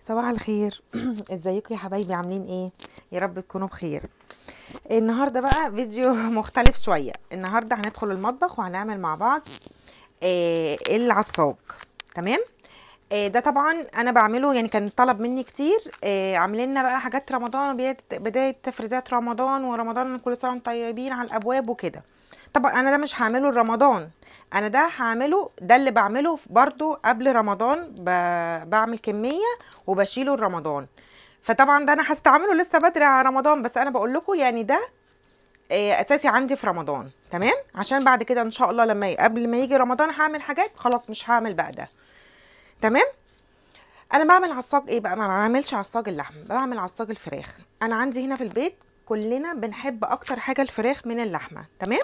صباح الخير ازيكم يا حبايبي عاملين ايه يا رب تكونوا بخير النهارده بقى فيديو مختلف شويه النهارده هندخل المطبخ وهنعمل مع بعض آه العصاج تمام آه ده طبعا انا بعمله يعني كان طلب مني كتير آه عاملين لنا بقى حاجات رمضان بدايه بدايه تفريزات رمضان ورمضان كل سنه وانتم طيبين على الابواب وكده طبعا انا ده مش هعمله لرمضان انا ده هعمله ده اللي بعمله برضو قبل رمضان ب... بعمل كميه وبشيله لرمضان فطبعا ده انا هستعمله لسه بدري على رمضان بس انا بقول لكم يعني ده آه، اساسي عندي في رمضان تمام عشان بعد كده ان شاء الله لما ي- قبل ما يجي رمضان هعمل حاجات خلاص مش هعمل بقى ده تمام انا بعمل عصاج ايه بقى ما بعملش عصاج اللحم بعمل عصاج الفراخ انا عندي هنا في البيت كلنا بنحب اكتر حاجه الفراخ من اللحمه تمام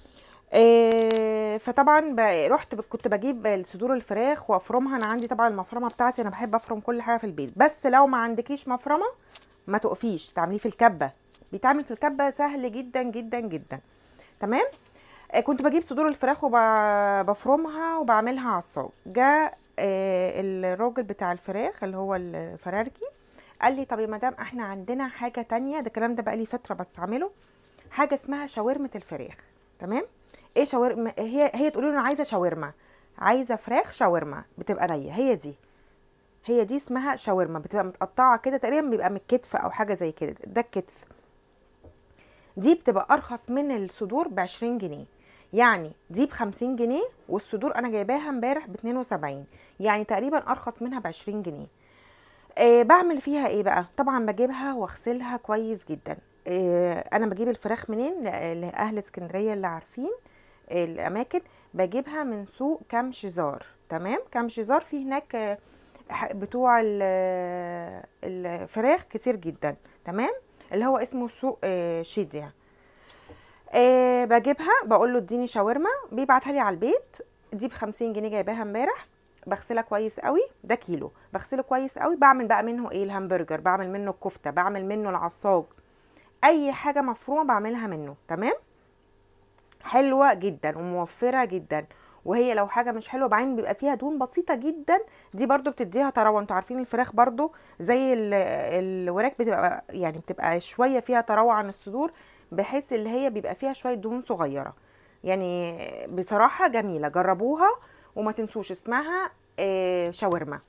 إيه فطبعا ب- رحت ب- كنت بجيب صدور الفراخ وافرمها انا عندي طبعا المفرمه بتاعتي انا بحب افرم كل حاجه في البيت بس لو ما عندكيش مفرمه ما تقفيش تعمليه في الكبه بيتعمل في الكبه سهل جدا جدا جدا تمام آه، كنت بجيب صدور الفراخ وبفرمها وبعملها عصاج جاء آه، الراجل بتاع الفراخ اللي هو الفرارجي قال لي طب يا مدام احنا عندنا حاجه تانية ده الكلام ده بقى لي فتره بس عامله حاجه اسمها شاورمه الفراخ تمام ايه شاورما هي هي تقول له انا عايزه شاورما عايزه فراخ شاورما بتبقى نيه هي دي هي دي اسمها شاورما بتبقى متقطعه كده تقريبا بيبقى من الكتف او حاجه زي كده ده الكتف دي بتبقى ارخص من الصدور ب 20 جنيه يعني دي ب 50 جنيه والصدور انا جايباها امبارح ب 72 يعني تقريبا ارخص منها ب 20 جنيه آه بعمل فيها ايه بقى طبعا بجيبها واغسلها كويس جدا آه انا بجيب الفراخ منين ل- لاهل اسكندريه اللي عارفين الاماكن بجيبها من سوق كام شزار تمام كام شزار في هناك آه، ح- بتوع ال- الفراخ كتير جدا تمام اللي هو اسمه سوق آه، شيديا آه بجيبها بقول له اديني شاورما بيبعتها لي على البيت دي ب 50 جنيه جايباها امبارح بغسلها كويس قوي ده كيلو بغسله كويس قوي بعمل بقى منه ايه الهمبرجر بعمل منه الكفته بعمل منه العصاج اي حاجه مفرومه بعملها منه تمام حلوه جدا وموفره جدا وهي لو حاجه مش حلوه بعدين بيبقى فيها دهون بسيطه جدا دي برضو بتديها طراوه انتوا عارفين الفراخ برضو زي ال- الوراك بتبقى يعني بتبقى شويه فيها طراوه عن الصدور بحيث اللي هي بيبقى فيها شويه دهون صغيره يعني بصراحه جميله جربوها وما تنسوش اسمها آه، شاورما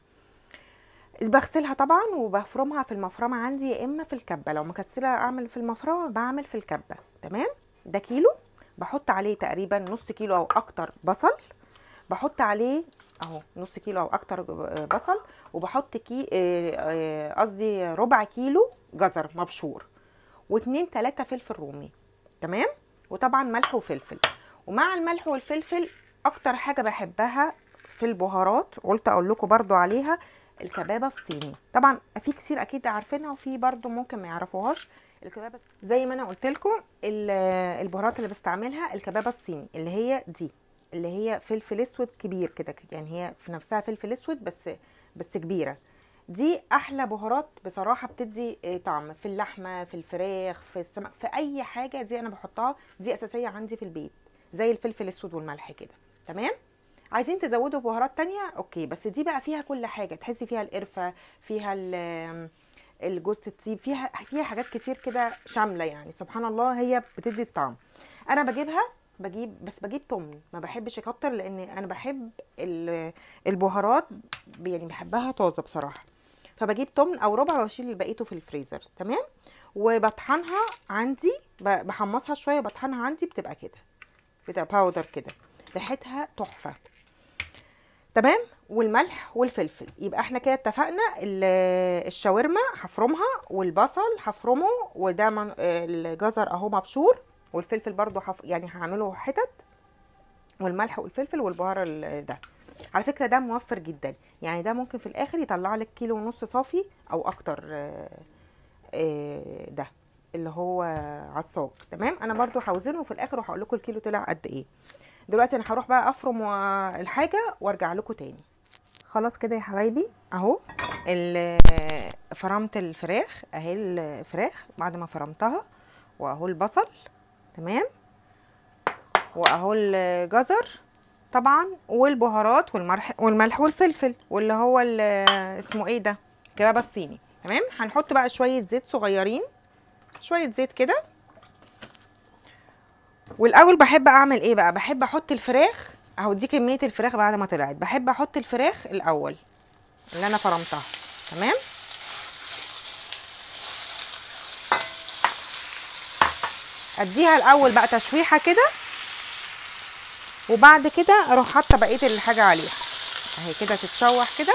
بغسلها طبعا وبفرمها في المفرمه عندي يا اما في الكبه لو مكسله اعمل في المفرمه بعمل في الكبه تمام ده كيلو بحط عليه تقريبا نص كيلو او اكتر بصل بحط عليه اهو نص كيلو او اكتر بصل وبحط كي آه، آه، قصدي ربع كيلو جزر مبشور واتنين تلاتة فلفل رومي تمام وطبعا ملح وفلفل ومع الملح والفلفل اكتر حاجه بحبها في البهارات قلت اقول لكم برضو عليها الكبابه الصيني طبعا في كتير اكيد عارفينها وفي برضو ممكن ما يعرفوهاش الكبابه زي ما انا قلت لكم البهارات اللي بستعملها الكبابه الصيني اللي هي دي اللي هي فلفل اسود كبير كده يعني هي في نفسها فلفل اسود بس بس كبيره دي احلى بهارات بصراحه بتدي آه، طعم في اللحمه في الفراخ في السمك في اي حاجه دي انا بحطها دي اساسيه عندي في البيت زي الفلفل الاسود والملح كده تمام عايزين تزودوا بهارات تانية اوكي بس دي بقى فيها كل حاجه تحسي فيها القرفه فيها ال- الجوز الطيب فيها فيها حاجات كتير كده شامله يعني سبحان الله هي بتدي الطعم انا بجيبها بجيب بس بجيب تمن ما بحبش اكتر لان انا بحب ال- البهارات يعني بحبها طازه بصراحه فبجيب تمن او ربع واشيل بقيته في الفريزر تمام وبطحنها عندي ب- بحمصها شويه بطحنها عندي بتبقى كده بتبقى باودر كده ريحتها تحفه تمام والملح والفلفل يبقى احنا كده اتفقنا ال- الشاورما هفرمها والبصل هفرمه وده من- الجزر اهو مبشور والفلفل برضو حف يعني هعمله حتت والملح والفلفل والبهار ال- ده على فكره ده موفر جدا يعني ده ممكن في الاخر يطلع لك كيلو ونص صافي او اكتر آه، آه، ده اللي هو عصاج تمام انا برضو هوزنه في الاخر وهقول لكم الكيلو طلع قد ايه دلوقتي انا هروح بقى افرم و- الحاجه وارجع لكم تاني خلاص كده يا حبايبي اهو ال- فرمت الفراخ اهي الفراخ بعد ما فرمتها واهو البصل تمام واهو الجزر طبعا والبهارات والملح والملح والفلفل واللي هو ال- اسمه ايه ده الكباب الصيني تمام هنحط بقى شويه زيت صغيرين شويه زيت كده والاول بحب اعمل ايه بقى بحب احط الفراخ اهو دي كميه الفراخ بعد ما طلعت بحب احط الفراخ الاول اللي انا فرمتها تمام اديها الاول بقى تشويحه كده وبعد كده اروح حاطه بقيه الحاجه عليها اهي كده تتشوح كده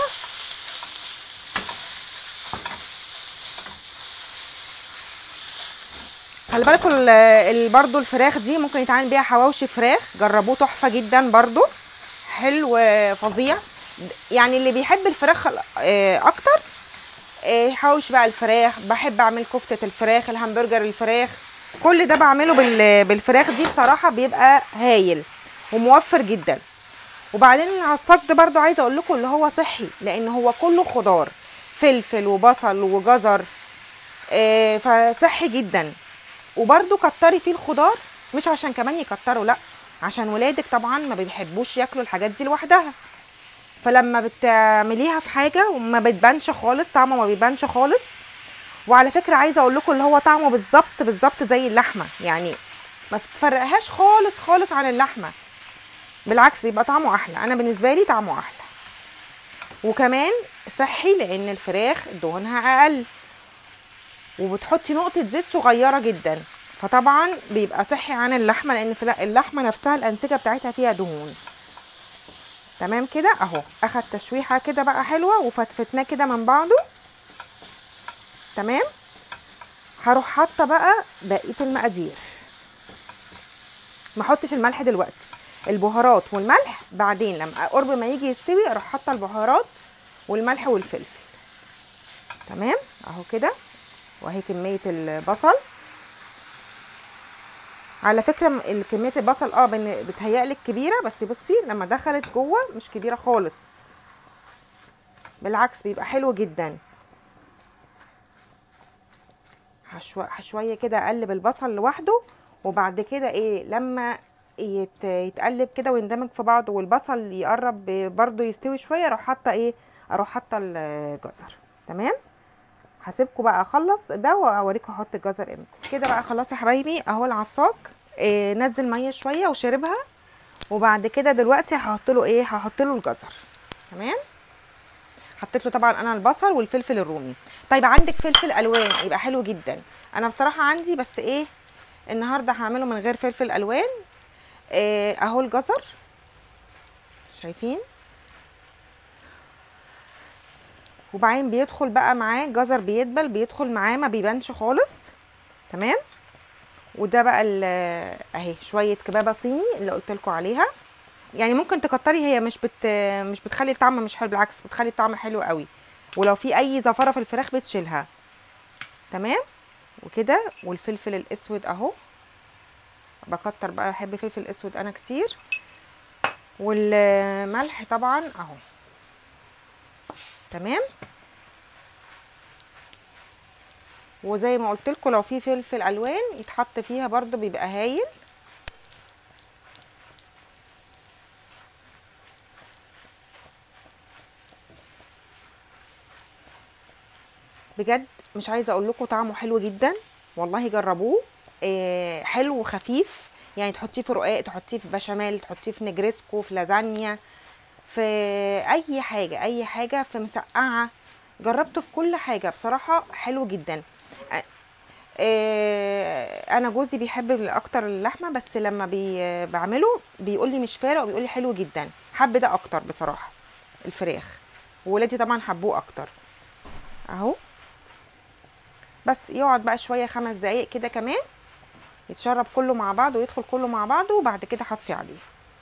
خلي بالكم ال- ال- برضو الفراخ دي ممكن يتعمل بيها حواوشي فراخ جربوه تحفه جدا برضو حلو آه، فظيع يعني اللي بيحب الفراخ خل- آه، اكتر آه، حواوشي بقى الفراخ بحب اعمل كفته الفراخ الهمبرجر الفراخ كل ده بعمله بال- بالفراخ دي بصراحه بيبقى هايل وموفر جدا وبعدين العصاق ده برضو عايزه اقول لكم اللي هو صحي لان هو كله خضار فلفل وبصل وجزر آه، فصحي جدا وبرده كتري فيه الخضار مش عشان كمان يكتروا لا عشان ولادك طبعا ما بيحبوش ياكلوا الحاجات دي لوحدها فلما بتعمليها في حاجه وما بتبانش خالص طعمه ما بيبانش خالص وعلى فكره عايزه اقول لكم اللي هو طعمه بالظبط بالظبط زي اللحمه يعني ما تفرقهاش خالص خالص عن اللحمه بالعكس بيبقى طعمه احلى انا بالنسبه لي طعمه احلى وكمان صحي لان الفراخ دهونها اقل وبتحطي نقطة زيت صغيرة جدا فطبعا بيبقى صحي عن اللحمة لان في اللحمة نفسها الانسجة بتاعتها فيها دهون تمام كده اهو اخد تشويحة كده بقى حلوة وفتفتناه كده من بعضه تمام هروح حاطة بقى بقية المقادير ما احطش الملح دلوقتي البهارات والملح بعدين لما قرب ما يجي يستوي اروح حاطه البهارات والملح والفلفل تمام اهو كده وهي كميه البصل على فكره م- ال- كميه البصل اه بن- بتهيألك كبيره بس بصي لما دخلت جوه مش كبيره خالص بالعكس بيبقى حلو جدا هشو- هشويه كده اقلب البصل لوحده وبعد كده ايه لما يت... يتقلب كده ويندمج في بعضه والبصل يقرب برضه يستوي شويه اروح حاطه ايه اروح حاطه الجزر تمام هسيبكم بقى اخلص ده واوريكم احط الجزر امتى كده بقى خلاص يا حبايبي اهو العصاق إيه نزل ميه شويه وشربها وبعد كده دلوقتي هحط له ايه هحط له الجزر تمام حطيت له طبعا انا البصل والفلفل الرومي طيب عندك فلفل الوان يبقى حلو جدا انا بصراحه عندي بس ايه النهارده هعمله من غير فلفل الوان إيه اهو الجزر شايفين وبعدين بيدخل بقى معاه جزر بيدبل بيدخل معاه ما بيبانش خالص تمام وده بقى ال- اهي شويه كبابه صيني اللي قلت لكم عليها يعني ممكن تكتري هي مش بت مش بتخلي الطعم مش حلو بالعكس بتخلي الطعم حلو قوي ولو في اي زفره في الفراخ بتشيلها تمام وكده والفلفل الاسود اهو بكتر بقى بحب فلفل اسود انا كتير والملح طبعا اهو تمام وزي ما قلت لكم لو في فلفل الوان يتحط فيها برضو بيبقى هايل بجد مش عايزه اقول لكم طعمه حلو جدا والله جربوه آه حلو وخفيف يعني تحطيه في رقاق تحطيه في بشاميل تحطيه في نجريسكو في لازانيا في اي حاجه اي حاجه في مسقعه جربته في كل حاجه بصراحه حلو جدا آه، آه، انا جوزي بيحب اكتر اللحمه بس لما بي بعمله بيقول لي مش فارق وبيقول لي حلو جدا حب ده اكتر بصراحه الفراخ وولادي طبعا حبوه اكتر اهو بس يقعد بقى شويه خمس دقايق كده كمان يتشرب كله مع بعض ويدخل كله مع بعضه وبعد كده هطفي عليه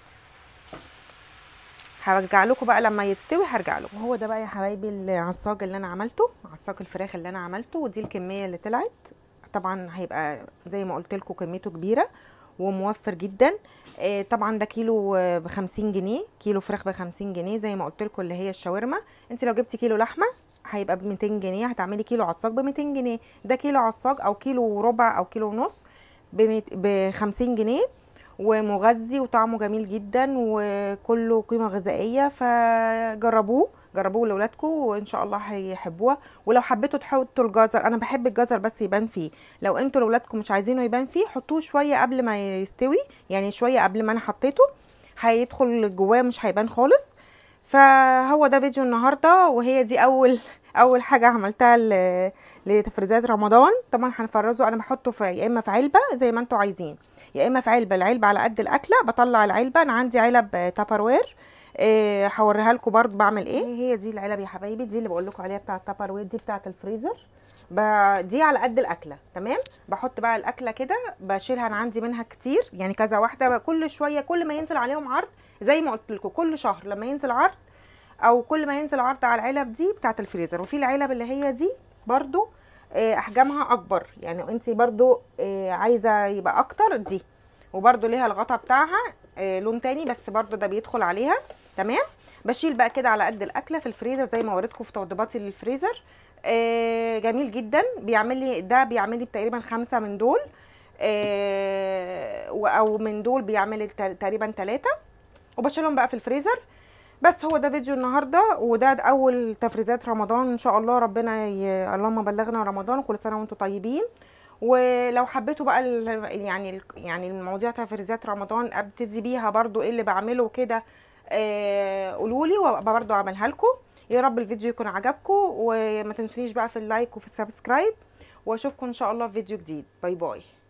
هرجع لكم بقى لما يستوي هرجع لكم هو ده بقى يا حبايبي العصاج اللي انا عملته عصاج الفراخ اللي انا عملته ودي الكميه اللي طلعت طبعا هيبقى زي ما قلت لكم كميته كبيره وموفر جدا آه، طبعا ده كيلو ب 50 جنيه كيلو فراخ ب 50 جنيه زي ما قلت لكم اللي هي الشاورما انت لو جبتي كيلو لحمه هيبقى ب 200 جنيه هتعملي كيلو عصاج ب 200 جنيه ده كيلو عصاج او كيلو وربع او كيلو ونص ب 50 جنيه ومغذي وطعمه جميل جدا وكله قيمه غذائيه فجربوه جربوه لاولادكم وان شاء الله هيحبوها ولو حبيتوا تحطوا الجزر انا بحب الجزر بس يبان فيه لو انتوا لاولادكم مش عايزينه يبان فيه حطوه شويه قبل ما يستوي يعني شويه قبل ما انا حطيته هيدخل جواه مش هيبان خالص فهو ده فيديو النهارده وهي دي اول اول حاجه عملتها ل- لتفريزات رمضان طبعا هنفرزه انا بحطه في يا اما في علبه زي ما انتوا عايزين يا اما في علبه العلبه على قد الاكله بطلع العلبه انا عندي علب تابروير إيه هوريها لكم برضه بعمل ايه هي دي العلب يا حبايبي دي اللي بقول لكم عليها بتاعه التابروير دي بتاعه الفريزر ب- دي على قد الاكله تمام بحط بقى الاكله كده بشيلها انا عندي منها كتير يعني كذا واحده كل شويه كل ما ينزل عليهم عرض زي ما قلت لكم كل شهر لما ينزل عرض او كل ما ينزل عرض على العلب دي بتاعه الفريزر وفي العلب اللي هي دي برضو آه، احجامها اكبر يعني انت برضو آه، عايزه يبقى اكتر دي وبرضو ليها الغطا بتاعها آه، لون تاني بس برضو ده بيدخل عليها تمام بشيل بقى كده على قد الاكله في الفريزر زي ما وريتكم في توضيباتي للفريزر آه، جميل جدا بيعمل لي ده بيعمل لي تقريبا خمسة من دول آه، و- او من دول بيعمل لي تل- تقريبا ثلاثة وبشيلهم بقى في الفريزر بس هو ده فيديو النهارده وده اول تفريزات رمضان ان شاء الله ربنا ي... اللهم بلغنا رمضان وكل سنه وانتم طيبين ولو حبيتوا بقى ال... يعني ال... يعني المواضيع تفريزات رمضان ابتدي بيها برضو ايه اللي بعمله كده آه... قولوا لي وابقى برضو اعملها لكم يا رب الفيديو يكون عجبكم وما تنسونيش بقى في اللايك وفي السبسكرايب واشوفكم ان شاء الله في فيديو جديد باي باي